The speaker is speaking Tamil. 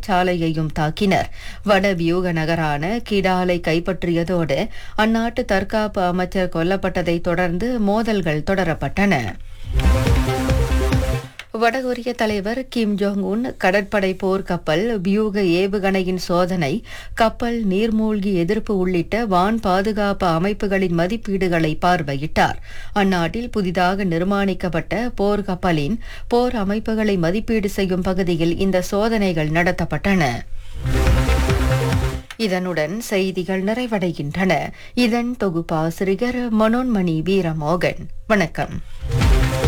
சிறைச்சாலையையும் தாக்கினர் வட வியூக நகரான கிடாலை கைப்பற்றியதோடு அந்நாட்டு தற்காப்பு அமைச்சர் கொல்லப்பட்டதைத் தொடர்ந்து மோதல்கள் தொடரப்பட்டன வடகொரிய தலைவர் கிம் ஜோங் உன் கடற்படை போர் கப்பல் வியூக ஏவுகணையின் சோதனை கப்பல் நீர்மூழ்கி எதிர்ப்பு உள்ளிட்ட வான் பாதுகாப்பு அமைப்புகளின் மதிப்பீடுகளை பார்வையிட்டார் அந்நாட்டில் புதிதாக நிர்மாணிக்கப்பட்ட போர் கப்பலின் போர் அமைப்புகளை மதிப்பீடு செய்யும் பகுதியில் இந்த சோதனைகள் நடத்தப்பட்டன இதனுடன் செய்திகள் நிறைவடைகின்றன இதன் தொகுப்பாசிரியர் மனோன்மணி வீரமோகன் வணக்கம்